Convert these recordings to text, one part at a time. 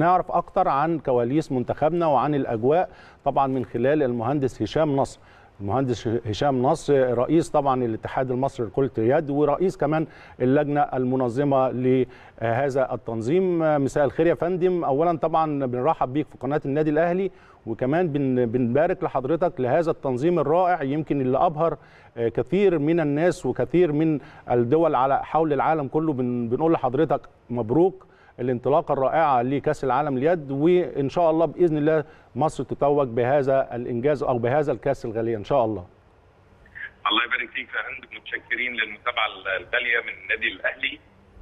هنعرف اكتر عن كواليس منتخبنا وعن الاجواء طبعا من خلال المهندس هشام نصر المهندس هشام نصر رئيس طبعا الاتحاد المصري لكرة اليد ورئيس كمان اللجنة المنظمة لهذا التنظيم مساء الخير يا فندم أولا طبعا بنرحب بيك في قناة النادي الأهلي وكمان بن بنبارك لحضرتك لهذا التنظيم الرائع يمكن اللي أبهر كثير من الناس وكثير من الدول على حول العالم كله بن بنقول لحضرتك مبروك الانطلاقه الرائعه لكاس العالم اليد وان شاء الله باذن الله مصر تتوج بهذا الانجاز او بهذا الكاس الغالي ان شاء الله. الله يبارك فيك يا فندم متشكرين للمتابعه الغاليه من النادي الاهلي.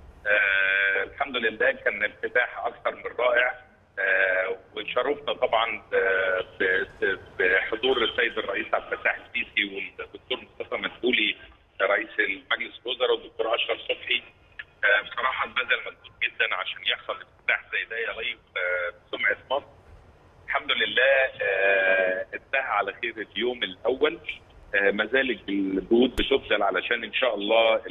آه الحمد لله كان افتتاح اكثر من رائع آه وشرفنا طبعا بحضور السيد الرئيس عبد الفتاح السيسي والدكتور مصطفى مدبولي رئيس المجلس الوزراء والدكتور اشرف صبحي آه بصراحه بذل مجهود جدا عشان يحصل افتتاح زي ده يليق بسمعه مصر. الحمد لله انتهى على خير اليوم الاول ما زالت الجهود بتبذل علشان ان شاء الله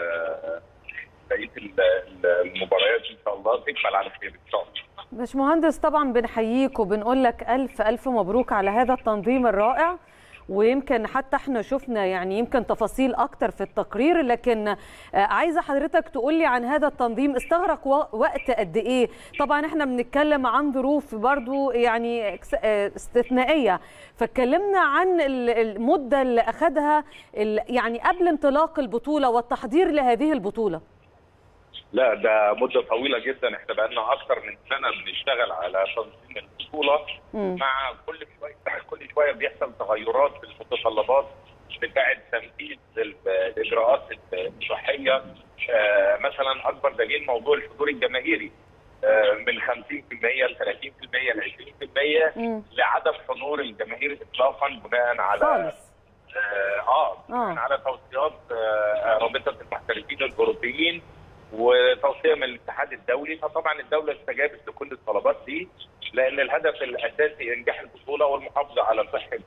بقيه المباريات ان شاء الله تكمل على خير ان شاء الله. باشمهندس طبعا بنحييك وبنقول لك الف الف مبروك على هذا التنظيم الرائع. ويمكن حتى احنا شفنا يعني يمكن تفاصيل اكتر في التقرير لكن عايزه حضرتك تقول لي عن هذا التنظيم استغرق وقت قد ايه طبعا احنا بنتكلم عن ظروف برضو يعني استثنائيه فاتكلمنا عن المده اللي اخذها يعني قبل انطلاق البطوله والتحضير لهذه البطوله لا ده مده طويله جدا احنا بقى لنا اكثر من سنه بنشتغل على تنظيم البطوله م. مع كل شويه كل شويه بيحصل تغيرات في المتطلبات بتاعه تنفيذ الاجراءات الصحيه آه مثلا اكبر دليل موضوع الحضور الجماهيري آه من 50% ل 30% ل 20% لعدم حضور الجماهير اطلاقا بناء على خالص. اه, آه. على توصيات آه رابطه المحترفين الاوروبيين وتوصيه من الاتحاد الدولي فطبعا الدوله استجابت لكل الطلبات دي لان الهدف الاساسي انجاح البطوله والمحافظه على صحه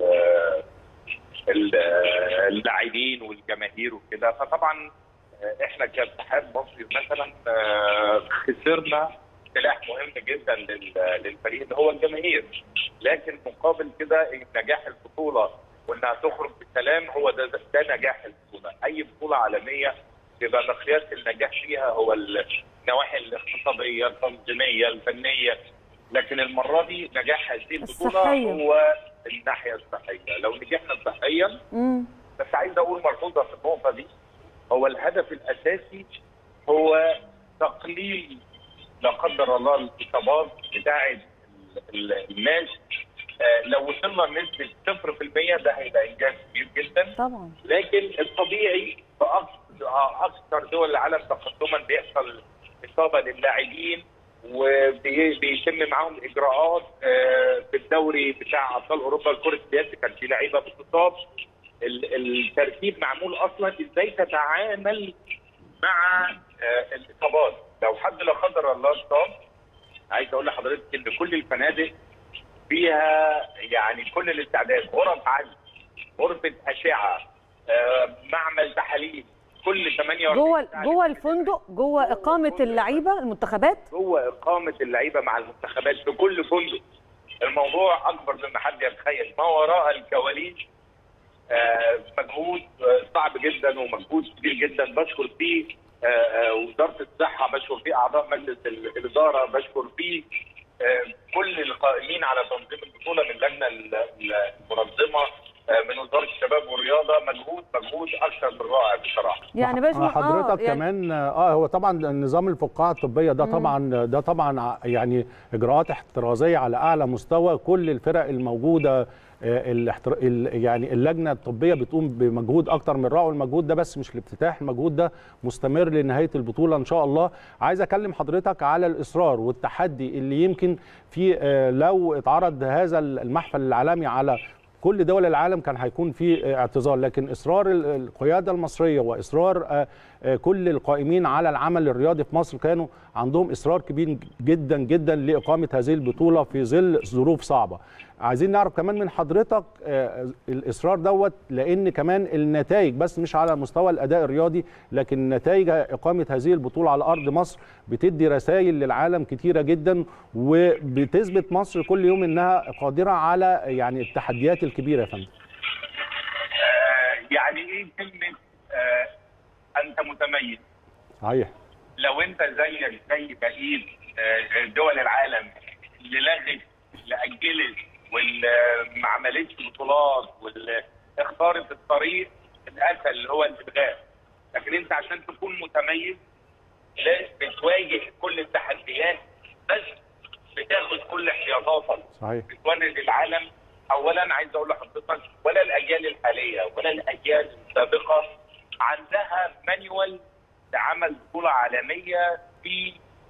اللاعبين والجماهير وكده فطبعا احنا كاتحاد مصري مثلا خسرنا سلاح مهم جدا للفريق اللي هو الجماهير لكن مقابل كده نجاح البطوله وانها تخرج بسلام هو ده, ده نجاح البطوله اي بطوله عالميه يبقى مقياس النجاح فيها هو النواحي الاقتصاديه التنظيميه الفنيه لكن المره دي نجاح هذه البطوله الصحية. هو الناحيه الصحيه لو نجحنا صحيا بس عايز اقول ملحوظه في النقطه دي هو الهدف الاساسي هو تقليل لا قدر الله الاصابات بتاعه الناس لو وصلنا لنسبه 0% ده هيبقى انجاز كبير جدا طبعا لكن الطبيعي في اكثر دول العالم تقدما بيحصل اصابه للاعبين وبيتم معاهم اجراءات في الدوري بتاع ابطال اوروبا لكره اليد كان في لعيبه بتتصاب الترتيب معمول اصلا ازاي تتعامل مع الاصابات لو حد لا قدر الله اتصاب عايز اقول لحضرتك ان كل الفنادق فيها يعني كل الاستعداد غرف عزل غرفه اشعه معمل تحاليل كل 48 جوه جوه الفندق جوه اقامه اللعيبه المنتخبات جوه اقامه اللعيبه مع المنتخبات في كل فندق الموضوع اكبر مما حد يتخيل ما وراء الكواليس آه مجهود صعب جدا ومجهود كبير جدا بشكر فيه آه وزاره الصحه بشكر فيه اعضاء مجلس الاداره بشكر فيه آه كل القائمين على تنظيم البطوله من اللجنه المنظمه من وزاره الشباب والرياضه مجهود مجهود اكثر من رائع بصراحه. يعني باش حضرتك آه كمان اه هو طبعا نظام الفقاعه الطبيه ده طبعا ده طبعا يعني اجراءات احترازيه على اعلى مستوى كل الفرق الموجوده الاحتر... يعني اللجنه الطبيه بتقوم بمجهود اكتر من رائع والمجهود ده بس مش الافتتاح المجهود ده مستمر لنهايه البطوله ان شاء الله عايز اكلم حضرتك على الاصرار والتحدي اللي يمكن في لو اتعرض هذا المحفل العالمي على كل دول العالم كان هيكون في اعتذار لكن اصرار القياده المصريه واصرار آه، كل القائمين على العمل الرياضي في مصر كانوا عندهم اصرار كبير جدا جدا لاقامه هذه البطوله في ظل ظروف صعبه عايزين نعرف كمان من حضرتك آه، الاصرار دوت لان كمان النتائج بس مش على مستوى الاداء الرياضي لكن نتائج اقامه هذه البطوله على ارض مصر بتدي رسائل للعالم كتيره جدا وبتثبت مصر كل يوم انها قادره على يعني التحديات الكبيره يا فندم آه، يعني ايه كلمه آه، انت متميز صحيح لو انت زيك زي بقيه آه، دول العالم اللي لغت اللي اجلت واللي ما عملتش بطولات واللي اختارت الطريق الاسهل اللي هو الالغاء لكن انت عشان تكون متميز لازم بتواجه كل التحديات بس بتاخد كل احتياطاتك صحيح بتوري للعالم اولا عايز اقول لحضرتك ولا الاجيال الحاليه ولا الاجيال السابقه عندها مانيوال لعمل بطوله عالميه في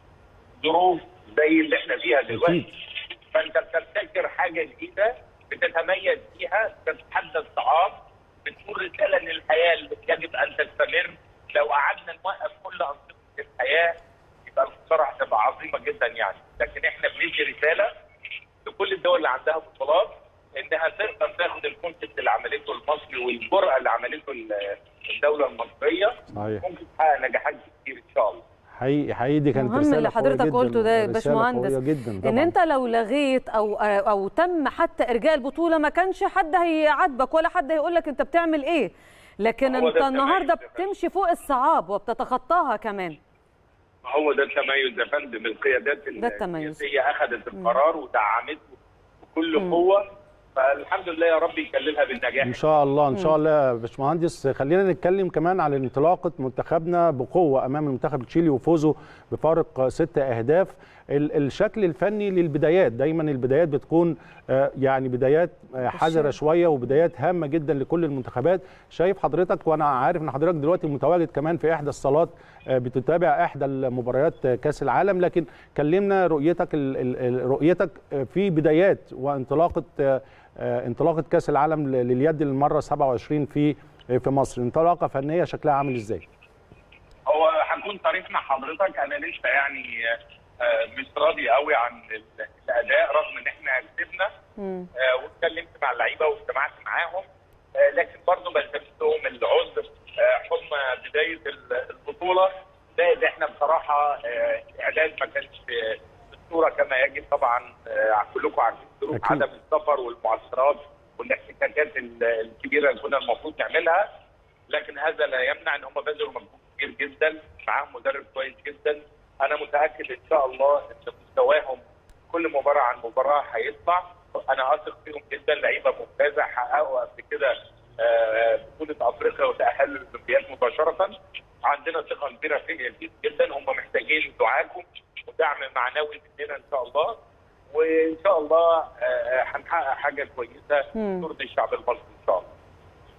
ظروف زي اللي احنا فيها دلوقتي اكيد فانت بتبتكر حاجه جديده بتتميز فيها بتتحدى الصعاب بتقول رساله للحياه اللي يجب ان تستمر لو قعدنا نوقف كل انظمه الحياه يبقى الخساره هتبقى عظيمه جدا يعني لكن احنا بندي رساله لكل الدول اللي عندها بطولات انها تقدر تاخد الكونسيبت اللي عملته المصري والجرأه اللي عملته ال- الدوله المصريه صحيح ممكن تحقق نجاحات كتير ان شاء الله حقيقي حقيقي دي كانت مهم رساله اللي قوية حضرتك جداً، قلته ده يا رسالة باشمهندس قوية جدا ان طبعا انت لو لغيت او او تم حتى ارجاء البطوله ما كانش حد هيعاتبك ولا حد هيقول لك انت بتعمل ايه لكن هو انت ده النهارده التميز يا فندم. بتمشي فوق الصعاب وبتتخطاها كمان هو ده التميز يا فندم القيادات ده التميز. السياسيه اخذت القرار ودعمته بكل قوه فالحمد لله يا رب يكللها بالنجاح ان شاء الله ان شاء الله يا باشمهندس خلينا نتكلم كمان على انطلاقه منتخبنا بقوه امام المنتخب التشيلي وفوزه بفارق ست اهداف ال- الشكل الفني للبدايات دايما البدايات بتكون آه، يعني بدايات آه، حذره شويه وبدايات هامه جدا لكل المنتخبات شايف حضرتك وانا عارف ان حضرتك دلوقتي متواجد كمان في احدى الصالات آه، بتتابع احدى المباريات آه، كاس العالم لكن كلمنا رؤيتك ال- ال- ال- رؤيتك آه، في بدايات وانطلاقه آه، آه، انطلاقه كاس العالم ل- لليد للمره 27 في آه، في مصر انطلاقه فنيه شكلها عامل ازاي هو هكون صريح مع حضرتك انا لسه يعني آه، مش راضي قوي عن ال- الاداء رغم ان احنا كسبنا مم. آه، واتكلمت مع اللعيبه واجتمعت معاهم آه، لكن برضه بلتمس لهم العذر آه، حكم بدايه ال- البطوله زائد احنا بصراحه آه، الاعداد ما كانش آه، بالصوره كما يجب طبعا آه، كلكم عارفين ظروف أكيد. عدم السفر والمعسكرات والاحتكاكات ال- الكبيره اللي كنا المفروض نعملها لكن هذا لا يمنع ان هم بذلوا مجهود كبير جدا معاهم مدرب كويس جدا انا متاكد ان شاء الله ان مستواهم كل مباراه عن مباراه هيطلع انا اثق فيهم جدا لعيبه ممتازه حققوا قبل كده آه، بطوله افريقيا وتاهلوا للاولمبياد مباشره عندنا ثقه كبيره فيهم جدا هم محتاجين دعاكم ودعم معنوي مننا ان شاء الله وان شاء الله آه، هنحقق حاجه كويسه مم. ترضي الشعب المصري ان شاء الله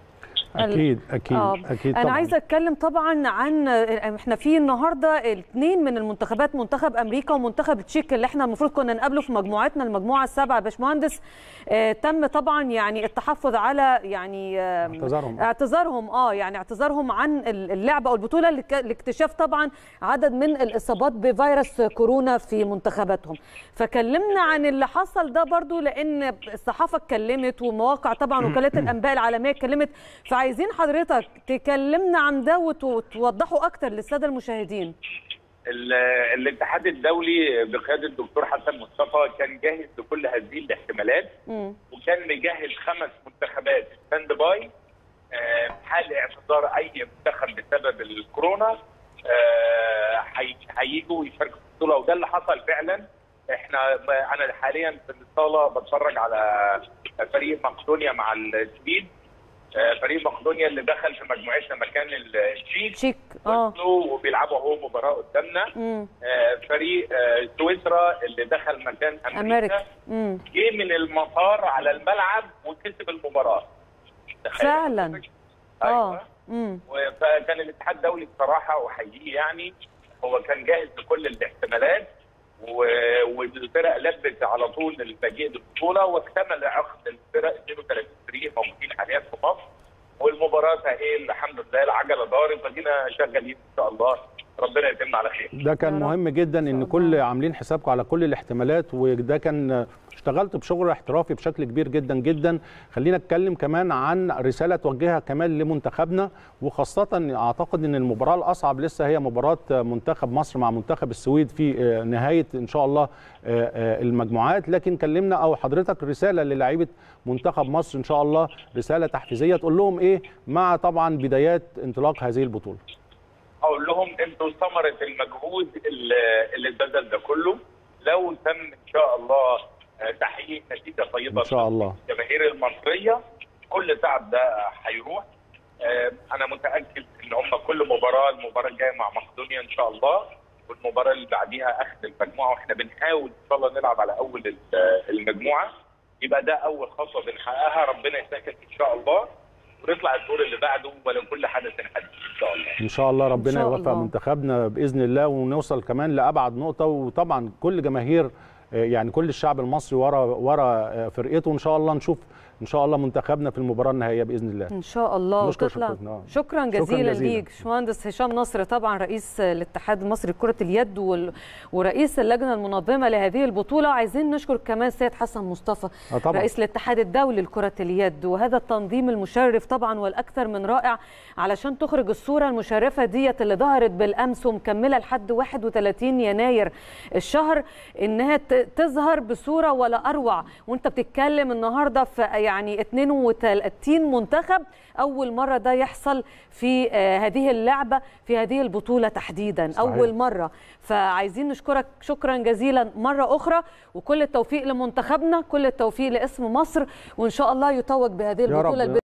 اكيد اكيد آه. اكيد انا طبعا عايزه اتكلم طبعا عن احنا في النهارده اثنين من المنتخبات منتخب امريكا ومنتخب تشيك اللي احنا المفروض كنا نقابله في مجموعتنا المجموعه السابعه يا باشمهندس آه تم طبعا يعني التحفظ على يعني آه اعتذارهم. اعتذارهم اه يعني اعتذارهم عن اللعبه او البطوله لك- لاكتشاف طبعا عدد من الاصابات بفيروس كورونا في منتخباتهم فكلمنا عن اللي حصل ده برضو لان الصحافه اتكلمت ومواقع طبعا وكالات الانباء العالميه اتكلمت فعايزين حضرتك تكلمنا عن ده وت- وتوضحوا اكتر للساده المشاهدين ال- الاتحاد الدولي بقياده الدكتور حسن مصطفى كان جاهز لكل هذه الاحتمالات مم. وكان مجهز خمس منتخبات ستاند باي آه، حال اعتذار اي منتخب بسبب الكورونا آه، هي- هيجوا يشاركوا في البطوله وده اللي حصل فعلا احنا انا حاليا في الصاله بتفرج على فريق مقدونيا مع السويد آه، فريق مقدونيا اللي دخل في مجموعتنا مكان التشيك تشيك اه وصلوا وبيلعبوا اهو مباراه قدامنا مم. آه، فريق آه، سويسرا اللي دخل مكان امريكا, امريكا مم. جه من المطار على الملعب وكسب المباراه تخيل فعلا حضرتك؟ اه ايوه مم. فكان الاتحاد الدولي بصراحه احييه يعني هو كان جاهز لكل الاحتمالات و- والفرق لبت على طول المجيء للبطوله واكتمل عقد الفرق 32 فريق موجودين حاليا في مصر والمباراه ايه الحمد لله العجله دارت ادينا شغالين ان شاء الله ربنا يتم على خير ده كان يا رب. مهم جدا ان الله. كل عاملين حسابكم على كل الاحتمالات وده كان اشتغلت بشغل احترافي بشكل كبير جدا جدا خلينا نتكلم كمان عن رساله توجهها كمان لمنتخبنا وخاصه اعتقد ان المباراه الاصعب لسه هي مباراه منتخب مصر مع منتخب السويد في آه، نهايه ان شاء الله آه، آه، المجموعات لكن كلمنا او حضرتك رساله للاعيبه منتخب مصر ان شاء الله رساله تحفيزيه تقول لهم ايه مع طبعا بدايات انطلاق هذه البطوله اقول لهم انتوا ثمره المجهود اللي اللي اتبذل ده كله لو تم ان شاء الله آه، تحقيق نتيجه طيبه ان شاء الله الجماهير المصريه كل تعب ده هيروح آه، انا متاكد ان هم كل مباراه المباراه الجايه مع مقدونيا ان شاء الله والمباراه اللي بعديها اخذ المجموعه واحنا بنحاول ان شاء الله نلعب على اول ال- المجموعه يبقى ده اول خطوه بنحققها ربنا يسهل ان شاء الله ونطلع الدور اللي بعده ولكل حدث حديث ان شاء الله ان شاء الله ربنا شاء يوفق الله. منتخبنا باذن الله ونوصل كمان لابعد نقطه وطبعا كل جماهير آه، يعني كل الشعب المصري ورا ورا آه، فرقته ان شاء الله نشوف ان شاء الله منتخبنا في المباراه النهائيه باذن الله ان شاء الله نشكر وتطلع شكراً. آه. شكرا شكراً جزيلا جزيلاً. ليك باشمهندس هشام نصر طبعا رئيس الاتحاد المصري لكره اليد وال... ورئيس اللجنه المنظمه لهذه البطوله عايزين نشكر كمان السيد حسن مصطفى آه طبعاً. رئيس الاتحاد الدولي لكره اليد وهذا التنظيم المشرف طبعا والاكثر من رائع علشان تخرج الصوره المشرفه ديت اللي ظهرت بالامس ومكمله لحد 31 يناير الشهر انها ت- تظهر بصوره ولا اروع وانت بتتكلم النهارده في يعني 32 منتخب اول مره ده يحصل في آه، هذه اللعبه في هذه البطوله تحديدا صحيح. اول مره فعايزين نشكرك شكرا جزيلا مره اخرى وكل التوفيق لمنتخبنا كل التوفيق لاسم مصر وان شاء الله يتوج بهذه يا رب. البطوله